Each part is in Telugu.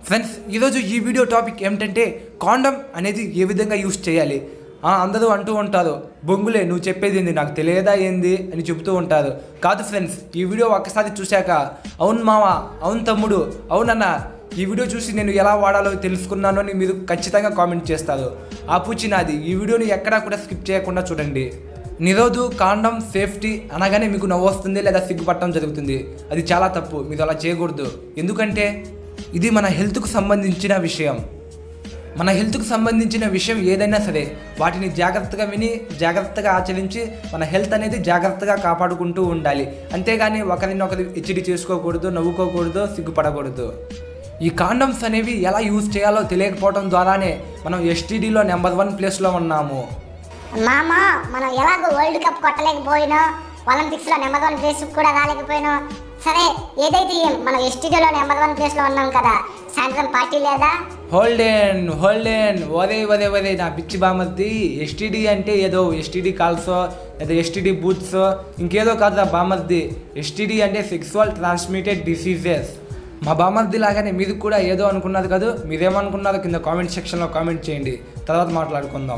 ఫ్రెండ్స్ ఈరోజు ఈ వీడియో టాపిక్ ఏమిటంటే కాండం అనేది ఏ విధంగా యూస్ చేయాలి ఆ, అందరూ అంటూ ఉంటారు బొంగులే నువ్వు చెప్పేది ఏంది నాకు తెలియదా ఏంది అని చెబుతూ ఉంటారు కాదు ఫ్రెండ్స్ ఈ వీడియో ఒక్కసారి చూశాక అవును మామ అవును తమ్ముడు అవునన్న ఈ వీడియో చూసి నేను ఎలా వాడాలో తెలుసుకున్నాను అని మీరు ఖచ్చితంగా కామెంట్ చేస్తారు ఆ పూచి నాది ఈ వీడియోని ఎక్కడా కూడా స్కిప్ చేయకుండా చూడండి నిరోధు కాండం సేఫ్టీ అనగానే మీకు నవ్వు వస్తుంది లేదా సిగ్గుపట్టడం జరుగుతుంది అది చాలా తప్పు మీరు అలా చేయకూడదు ఎందుకంటే ఇది మన హెల్త్కు సంబంధించిన విషయం మన హెల్త్కు సంబంధించిన విషయం ఏదైనా సరే వాటిని జాగ్రత్తగా విని జాగ్రత్తగా ఆచరించి మన హెల్త్ అనేది జాగ్రత్తగా కాపాడుకుంటూ ఉండాలి అంతేగాని ఒకరినొకరు హెచ్చడి చేసుకోకూడదు నవ్వుకోకూడదు సిగ్గుపడకూడదు ఈ కాండమ్స్ అనేవి ఎలా యూజ్ చేయాలో తెలియకపోవడం ద్వారానే మనం ఎస్టీడీలో నెంబర్ వన్ ప్లేస్లో ఉన్నాము మామ మనం ఎలాగో వరల్డ్ కప్ కొట్టలేకపోయినా ఒలింపిక్స్ లో నెంబర్ వన్ ప్లేస్ కూడా రాలేకపోయినా సరే ఏదైతే ఏం మనం ఎస్టీడీలో నెంబర్ వన్ ప్లేస్ లో ఉన్నాం కదా సాయంత్రం పార్టీ లేదా హోల్డెన్ హోల్డెన్ ఒరే ఒరే ఒరే నా పిచ్చి బామర్ది ఎస్టీడీ అంటే ఏదో ఎస్టీడీ కాల్సో లేదా ఎస్టీడీ బూత్స్ ఇంకేదో కాదురా బామర్ది ఎస్టీడీ అంటే సెక్సువల్ ట్రాన్స్మిటెడ్ డిసీజెస్ మా బామర్ది లాగానే మీరు కూడా ఏదో అనుకున్నారు కదా మీరేమనుకున్నారో కింద కామెంట్ సెక్షన్లో కామెంట్ చేయండి తర్వాత మాట్లాడుకుందాం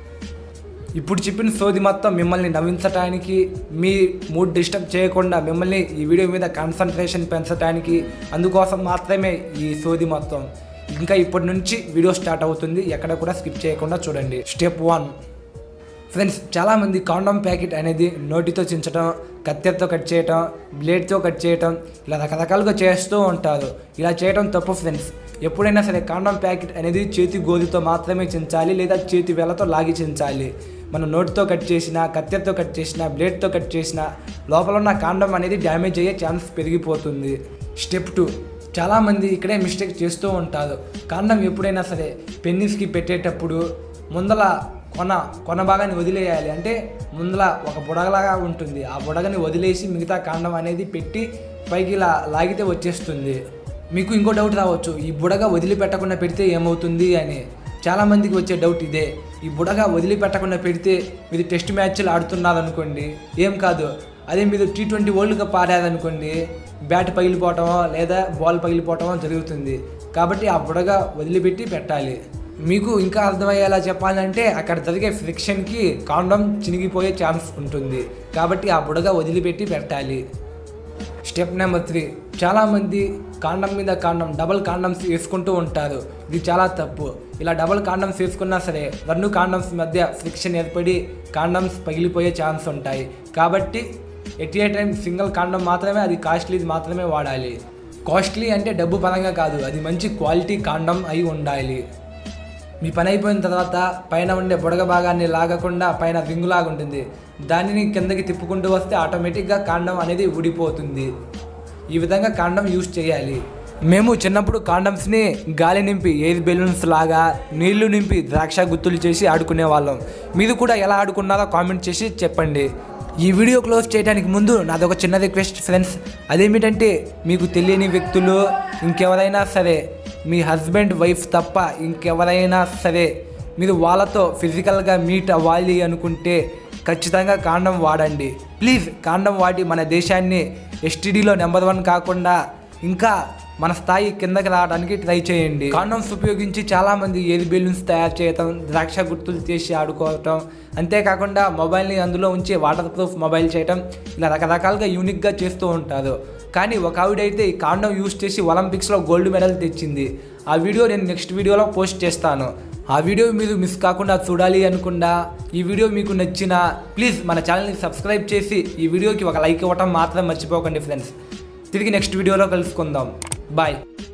ఇప్పుడు చెప్పిన సోది మొత్తం మిమ్మల్ని నవ్వించడానికి మీ మూడ్ డిస్టర్బ్ చేయకుండా మిమ్మల్ని ఈ వీడియో మీద కాన్సన్ట్రేషన్ పెంచడానికి అందుకోసం మాత్రమే ఈ సోది మొత్తం ఇంకా ఇప్పటి నుంచి వీడియో స్టార్ట్ అవుతుంది ఎక్కడ కూడా స్కిప్ చేయకుండా చూడండి స్టెప్ వన్ ఫ్రెండ్స్ చాలామంది కాండమ్ ప్యాకెట్ అనేది నోటితో చించడం కత్తెరతో కట్ చేయటం బ్లేడ్తో కట్ చేయటం ఇలా రకరకాలుగా చేస్తూ ఉంటారు ఇలా చేయటం తప్పు ఫ్రెండ్స్ ఎప్పుడైనా సరే కాండమ్ ప్యాకెట్ అనేది చేతి గోధుతో మాత్రమే చించాలి లేదా చేతి వేలతో లాగి చించాలి మనం నోటితో కట్ చేసిన కత్తెరతో కట్ చేసిన బ్లేడ్తో కట్ చేసిన లోపల ఉన్న కాండం అనేది డ్యామేజ్ అయ్యే ఛాన్స్ పెరిగిపోతుంది స్టెప్ టూ చాలామంది ఇక్కడే మిస్టేక్ చేస్తూ ఉంటారు కాండం ఎప్పుడైనా సరే పెన్నిస్కి పెట్టేటప్పుడు ముందల కొన కొన భాగాన్ని వదిలేయాలి అంటే ముందల ఒక బుడగలాగా ఉంటుంది ఆ బుడగని వదిలేసి మిగతా కాండం అనేది పెట్టి పైకి ఇలా లాగితే వచ్చేస్తుంది మీకు ఇంకో డౌట్ రావచ్చు ఈ బుడగ వదిలిపెట్టకుండా పెడితే ఏమవుతుంది అని చాలామందికి వచ్చే డౌట్ ఇదే ఈ బుడగ వదిలిపెట్టకుండా పెడితే మీరు టెస్ట్ మ్యాచ్లు ఆడుతున్నారనుకోండి ఏం కాదు అదే మీరు టీ ట్వంటీ వరల్డ్ కప్ ఆడారనుకోండి బ్యాట్ పగిలిపోవటమో లేదా బాల్ పగిలిపోవటమో జరుగుతుంది కాబట్టి ఆ బుడగ వదిలిపెట్టి పెట్టాలి మీకు ఇంకా అర్థమయ్యేలా చెప్పాలంటే అక్కడ జరిగే ఫ్రిక్షన్కి కాండం చినిగిపోయే ఛాన్స్ ఉంటుంది కాబట్టి ఆ బుడగ వదిలిపెట్టి పెట్టాలి స్టెప్ నెంబర్ త్రీ చాలామంది కాండం మీద కాండం డబల్ కాండమ్స్ వేసుకుంటూ ఉంటారు ఇది చాలా తప్పు ఇలా డబల్ కాండమ్స్ వేసుకున్నా సరే రెండు కాండమ్స్ మధ్య ఫ్రిక్షన్ ఏర్పడి కాండమ్స్ పగిలిపోయే ఛాన్స్ ఉంటాయి కాబట్టి ఎట్ ఏ టైం సింగిల్ కాండం మాత్రమే అది కాస్ట్లీది మాత్రమే వాడాలి కాస్ట్లీ అంటే డబ్బు పరంగా కాదు అది మంచి క్వాలిటీ కాండం అయి ఉండాలి మీ పని అయిపోయిన తర్వాత పైన ఉండే బుడగ భాగాన్ని లాగకుండా పైన రింగులాగా ఉంటుంది దానిని కిందకి తిప్పుకుంటూ వస్తే ఆటోమేటిక్గా కాండం అనేది ఊడిపోతుంది ఈ విధంగా కాండం యూజ్ చేయాలి మేము చిన్నప్పుడు కాండమ్స్ని గాలి నింపి ఎయిర్ బెలూన్స్ లాగా నీళ్లు నింపి ద్రాక్ష గుత్తులు చేసి ఆడుకునే వాళ్ళం మీరు కూడా ఎలా ఆడుకున్నారో కామెంట్ చేసి చెప్పండి ఈ వీడియో క్లోజ్ చేయడానికి ముందు నాది ఒక చిన్న రిక్వెస్ట్ ఫ్రెండ్స్ అదేమిటంటే మీకు తెలియని వ్యక్తులు ఇంకెవరైనా సరే మీ హస్బెండ్ వైఫ్ తప్ప ఇంకెవరైనా సరే మీరు వాళ్ళతో ఫిజికల్గా మీట్ అవ్వాలి అనుకుంటే ఖచ్చితంగా కాండం వాడండి ప్లీజ్ కాండం వాడి మన దేశాన్ని ఎస్టీడీలో నెంబర్ వన్ కాకుండా ఇంకా మన స్థాయి కిందకి రావడానికి ట్రై చేయండి కాండమ్స్ ఉపయోగించి చాలామంది ఎయిర్ బెలూన్స్ తయారు చేయటం ద్రాక్ష గుర్తులు చేసి ఆడుకోవటం అంతేకాకుండా మొబైల్ని అందులో ఉంచి వాటర్ ప్రూఫ్ మొబైల్ చేయటం ఇలా రకరకాలుగా యూనిక్గా చేస్తూ ఉంటారు కానీ ఒక ఆవిడైతే ఈ కాండం యూస్ చేసి ఒలింపిక్స్లో గోల్డ్ మెడల్ తెచ్చింది ఆ వీడియో నేను నెక్స్ట్ వీడియోలో పోస్ట్ చేస్తాను ఆ వీడియో మీరు మిస్ కాకుండా చూడాలి అనుకుండా ఈ వీడియో మీకు నచ్చిన ప్లీజ్ మన ఛానల్ని సబ్స్క్రైబ్ చేసి ఈ వీడియోకి ఒక లైక్ ఇవ్వటం మాత్రం మర్చిపోకండి ఫ్రెండ్స్ తిరిగి నెక్స్ట్ వీడియోలో కలుసుకుందాం బాయ్